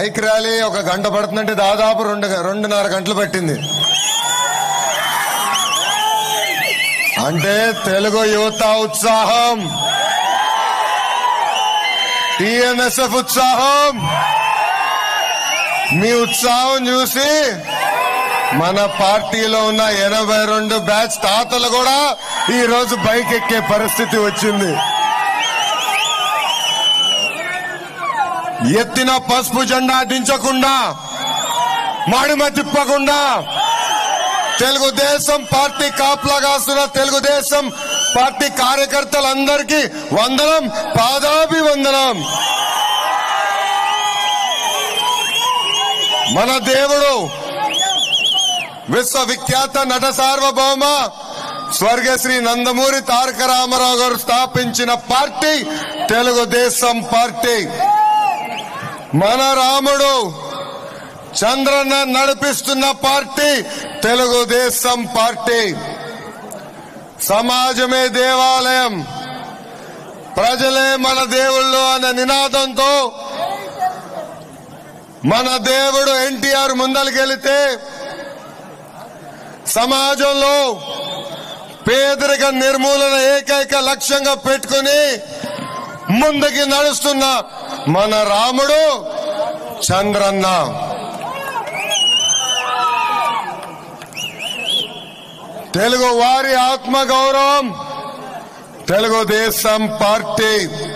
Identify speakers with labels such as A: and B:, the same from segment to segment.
A: bike rally ఒక గంట పడుతుందంటే దాదాపు రెండు రెండున్నర గంటలు పట్టింది అంటే తెలుగు యువత ఉత్సాహం టిఎన్ఎస్ఎఫ్ ఉత్సాహం మీ ఉత్సాహం చూసి మన పార్టీలో ఉన్న ఎనభై రెండు బ్యాచ్ తాతలు కూడా ఈ రోజు బైక్ ఎక్కే పరిస్థితి వచ్చింది ఎత్తిన పసుపు జెండా దించకుండా మడిమ తిప్పకుండా తెలుగుదేశం పార్టీ కాపులా కాస్తున్న తెలుగుదేశం పార్టీ కార్యకర్తలందరికీ వందనం పాదాభివందనం మన దేవుడు విశ్వవిఖ్యాత నట సార్వభౌమ స్వర్గశ్రీ నందమూరి తారక రామారావు గారు స్థాపించిన పార్టీ తెలుగుదేశం పార్టీ మన రాముడు చంద్రన్న నడిపిస్తున్న పార్టీ తెలుగుదేశం పార్టీ సమాజమే దేవాలయం ప్రజలే మన దేవుళ్ళు అనే నినాదంతో మన దేవుడు ఎన్టీఆర్ ముందలికెళితే సమాజంలో పేదరిక నిర్మూలన ఏకైక లక్ష్యంగా పెట్టుకుని ముందుకి నడుస్తున్న మన రాముడు చంద్రన్న తెలుగు వారి ఆత్మ గౌరవం తెలుగుదేశం పార్టీ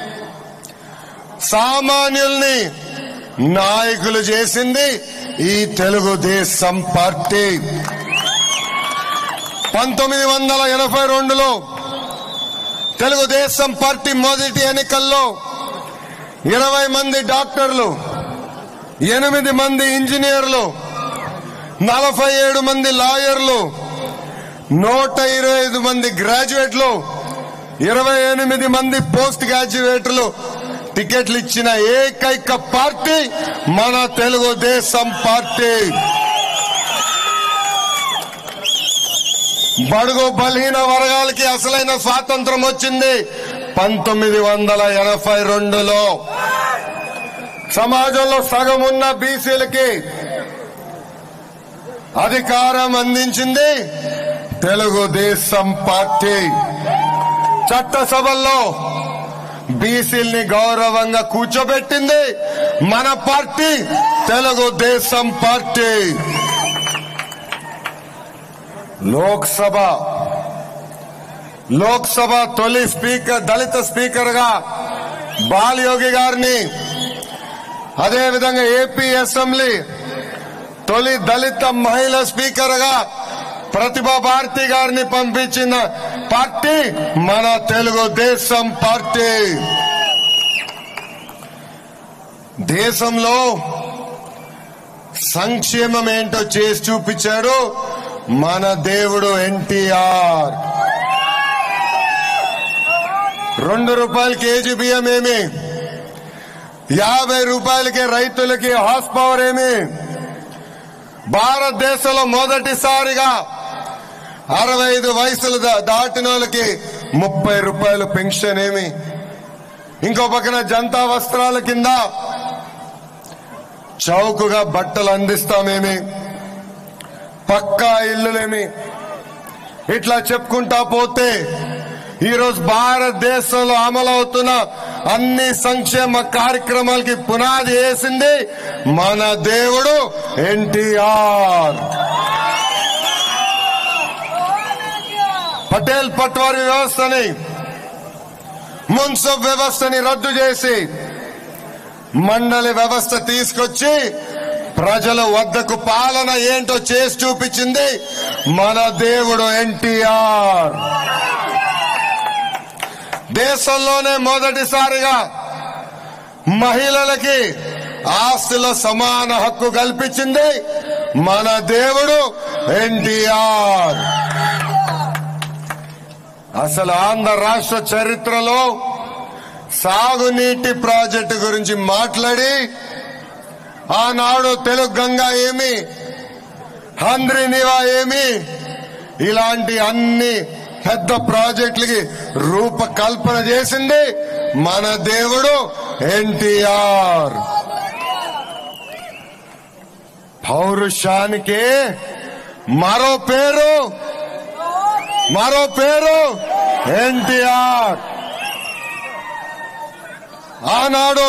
A: సామాన్యుల్ని నాయకులు చేసింది ఈ తెలుగుదేశం పార్టీ పంతొమ్మిది వందల ఎనభై రెండులో తెలుగుదేశం పార్టీ మొదటి ఎన్నికల్లో ఇరవై మంది డాక్టర్లు ఎనిమిది మంది ఇంజనీర్లు నలభై ఏడు మంది లాయర్లు నూట ఇరవై ఐదు మంది గ్రాడ్యుయేట్లు ఇరవై ఎనిమిది మంది పోస్ట్ గ్రాడ్యుయేట్లు టికెట్లు ఇచ్చిన ఏకైక పార్టీ మన తెలుగుదేశం పార్టీ బడుగు బలహీన వర్గాలకి అసలైన స్వాతంత్రం వచ్చింది పంతొమ్మిది వందల ఎనభై రెండులో సమాజంలో సగం ఉన్న బీసీలకి అధికారం అందించింది తెలుగుదేశం పార్టీ చట్టసభల్లో బీసీల్ని గౌరవంగా కూర్చోబెట్టింది మన పార్టీ తెలుగుదేశం పార్టీ లోక్సభ లోక్సభ తొలి స్పీకర్ దళిత స్పీకర్ గా బాలయోగి గారిని అదేవిధంగా ఏపీ అసెంబ్లీ తొలి దళిత మహిళా స్పీకర్ గా ప్రతిభా భారతి గారిని పంపించిన పార్టీ మన తెలుగుదేశం పార్టీ దేశంలో సంక్షేమం ఏంటో చేసి చూపించాడు మన దేవుడు ఎన్టీఆర్ రెండు రూపాయలు కేజీ బియ్యం ఏమి యాభై రూపాయలకి రైతులకి హార్స్ పవర్ ఏమి భారతదేశంలో మొదటిసారిగా అరవై ఐదు వయసులు దా- దాటిన వాళ్ళకి ముప్పై రూపాయలు పెన్షన్ ఏమి ఇంకో పక్కన జనతా వస్త్రాల కింద చౌకగా బట్టలు అందిస్తామేమి పక్కా ఇల్లులేమి ఇట్లా చెప్పుకుంటా పోతే ఈరోజు భారతదేశంలో అమలవుతున్న అన్ని సంక్షేమ కార్యక్రమాలకి పునాది వేసింది మన దేవుడు ఎన్టీఆర్ పటేల్ పట్వారి వ్యవస్థని మున్సిపల్ వ్యవస్థని రద్దు చేసి మండలి వ్యవస్థ తీసుకొచ్చి ప్రజల వద్దకు పాలన ఏంటో చేసి చూపించింది మన దేవుడు ఎన్టీఆర్ దేశంలోనే మొదటిసారిగా మహిళలకి ఆస్తిలో సమాన హక్కు కల్పించింది మన దేవుడు ఎన్టీఆర్ అసలు ఆంధ్ర రాష్ట్ర చరిత్రలో సాగునీటి ప్రాజెక్టు గురించి మాట్లాడి ఆనాడు తెలుగు గంగా ఏమి హంద్రి నివా ఏమి ఇలాంటి అన్ని పెద్ద ప్రాజెక్టులకి రూపకల్పన చేసింది మన దేవుడు ఎన్టీఆర్ పౌరుషానికి మరో పేరు మరో పేరు ఎన్టీఆర్ ఆనాడు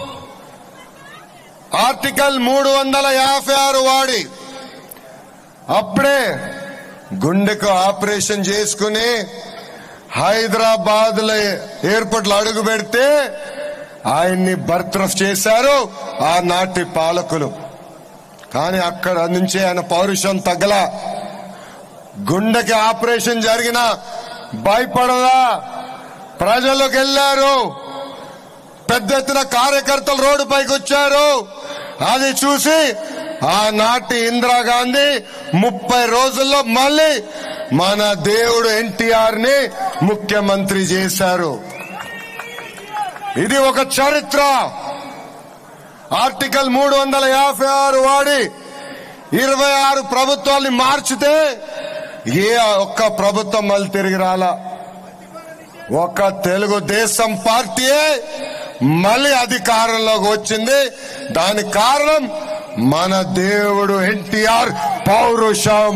A: ఆర్టికల్ మూడు వందల యాభై ఆరు వాడి అప్పుడే గుండెకు ఆపరేషన్ చేసుకుని హైదరాబాద్ లో ఎయిర్పోర్ట్ లో అడుగు పెడితే ఆయన్ని బర్త్రఫ్ చేశారు ఆనాటి పాలకులు కానీ అక్కడ నుంచి ఆయన పౌరుషం తగ్గల గుండెకి ఆపరేషన్ జరిగిన భయపడదా ప్రజల్లోకి వెళ్లారు పెద్ద ఎత్తున కార్యకర్తలు రోడ్డు పైకి వచ్చారు అది చూసి ఆనాటి ఇందిరాగాంధీ ముప్పై రోజుల్లో మళ్ళీ మన దేవుడు ఎన్టీఆర్ ని ముఖ్యమంత్రి చేశారు ఇది ఒక చరిత్ర ఆర్టికల్ మూడు వందల యాభై ఆరు వాడి ఇరవై ఆరు ప్రభుత్వాల్ని మార్చితే ఏ ఒక్క ప్రభుత్వం మళ్ళీ తిరిగి రాలా ఒక తెలుగుదేశం పార్టీయే మళ్ళీ అధికారంలోకి వచ్చింది దానికి కారణం మన దేవుడు ఎన్టీఆర్ పౌరుషం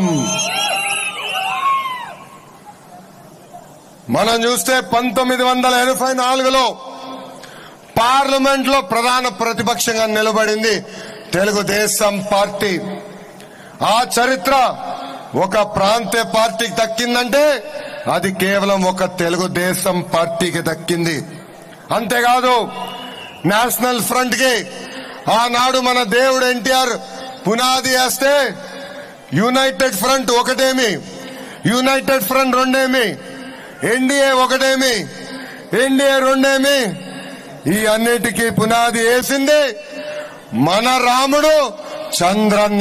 A: మనం చూస్తే పంతొమ్మిది వందల ఎనభై నాలుగులో పార్లమెంట్ లో ప్రధాన ప్రతిపక్షంగా నిలబడింది తెలుగుదేశం పార్టీ ఆ చరిత్ర ఒక ప్రాంతీయ పార్టీకి దక్కిందంటే అది కేవలం ఒక తెలుగుదేశం పార్టీకి దక్కింది అంతేకాదు నేషనల్ ఫ్రంట్ కి ఆనాడు మన దేవుడు ఎన్టీఆర్ పునాది వేస్తే యునైటెడ్ ఫ్రంట్ ఒకటేమి యునైటెడ్ ఫ్రంట్ రెండేమి ఎన్డీఏ ఒకటేమి ఎన్డీఏ రెండేమి ఈ అన్నిటికీ పునాది వేసింది మన రాముడు చంద్రన్న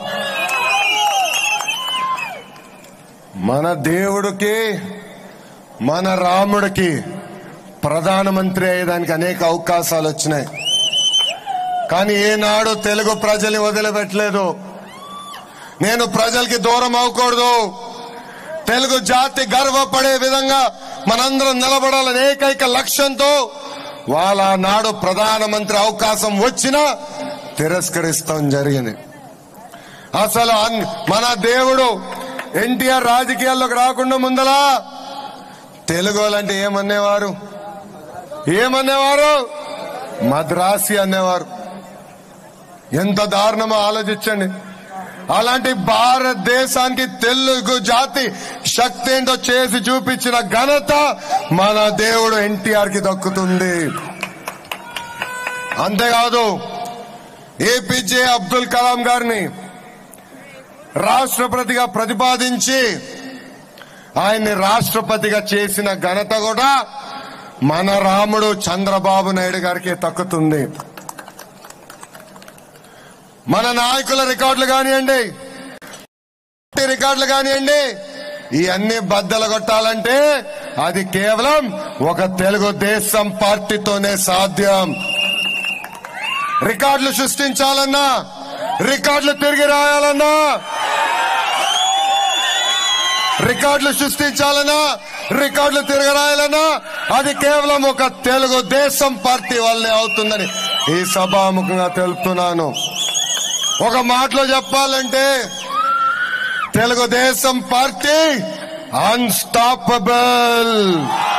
A: మన దేవుడికి మన రాముడికి ప్రధానమంత్రి అయ్యేదానికి అనేక అవకాశాలు వచ్చినాయి కానీ ఏనాడు తెలుగు ప్రజల్ని వదిలిపెట్టలేదు నేను ప్రజలకి దూరం అవ్వకూడదు తెలుగు జాతి గర్వపడే విధంగా మనందరం నిలబడాలని ఏకైక లక్ష్యంతో వాళ్ళ నాడు ప్రధానమంత్రి అవకాశం వచ్చినా తిరస్కరిస్తాం జరిగింది అసలు అన్- మన దేవుడు ఎన్టీఆర్ రాజకీయాల్లోకి రాకుండా ముందలా తెలుగు వాళ్ళంటే ఏమనేవారు ఏమనేవారు మద్రాసి అనేవారు ఎంత దారుణమో ఆలోచించండి అలాంటి భారతదేశానికి తెలుగు జాతి శక్తి ఏంటో చేసి చూపించిన ఘనత మన దేవుడు ఎన్టీఆర్ కి దక్కుతుంది అంతేకాదు ఏపీజే అబ్దుల్ కలాం గారిని రాష్ట్రపతిగా ప్రతిపాదించి ఆయన్ని రాష్ట్రపతిగా చేసిన ఘనత కూడా మన రాముడు చంద్రబాబు నాయుడు గారికి తక్కుతుంది మన నాయకుల రికార్డులు కానివ్వండి పార్టీ రికార్డులు కానివ్వండి ఇవన్నీ బద్దలు కొట్టాలంటే అది కేవలం ఒక తెలుగుదేశం పార్టీతోనే సాధ్యం రికార్డులు సృష్టించాలన్నా రికార్డులు తిరిగి రాయాలన్నా రికార్డులు సృష్టించాలన్నా రికార్డులు తిరగరాయాలన్నా అది కేవలం ఒక తెలుగుదేశం పార్టీ వల్లే అవుతుందని ఈ సభాముఖంగా తెలుపుతున్నాను ఒక మాటలో చెప్పాలంటే తెలుగుదేశం పార్టీ అన్స్టాపబుల్